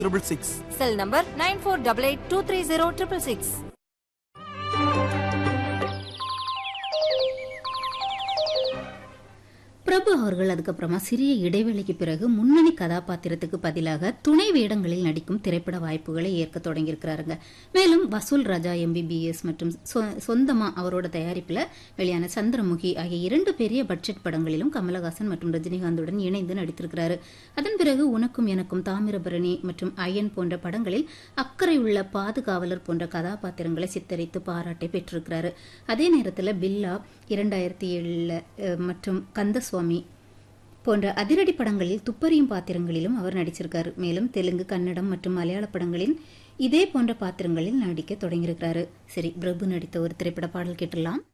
triple six cell number nine four double eight two three zero triple six Prabhu அவர்கள் அதுக்கப்புறமா சிறிய இடைவெளிக்கு பிறகு முன்னணி கதாபாத்திரத்துக்கு பதிலாக துணை வேடங்களில் நடிக்கும் திரைப்பட வாய்ப்புகளை ஏற்க தொடங்கியிருக்கிறாருங்க மேலும் வசூல் ராஜா எம்பிபிஎஸ் மற்றும் சொ- சொந்தமா அவரோட தயாரிப்பில் வெளியான சந்திரமுகி ஆகிய இரண்டு பெரிய பட்ஜெட் படங்களிலும் கமலஹாசன் மற்றும் ரஜினிகாந்துடன் இணைந்து நடித்திருக்கிறாரு அதன் பிறகு உனக்கும் எனக்கும் தாமிரபரணி மற்றும் அயன் போன்ற படங்களில் அக்கறை உள்ள பாதுகாவலர் போன்ற கதாபாத்திரங்களை சித்தரித்து பாராட்டை பெற்றிருக்கிறாரு அதே நேரத்தில் பில்லா இரண்டாயிரத்தி ஏழில் மற்றும் கந்தசுவாமி போன்ற அதிரடி படங்களில் துப்பறியும் பாத்திரங்களிலும் அவர் நடிச்சிருக்காரு மேலும் தெலுங்கு கன்னடம் மற்றும் மலையாள படங்களில் இதே போன்ற பாத்திரங்களில் நடிக்க தொடங்கியிருக்கிறாரு சரி பிரபு நடித்த ஒரு திரைப்பட பாடல் கேட்டுடலாம்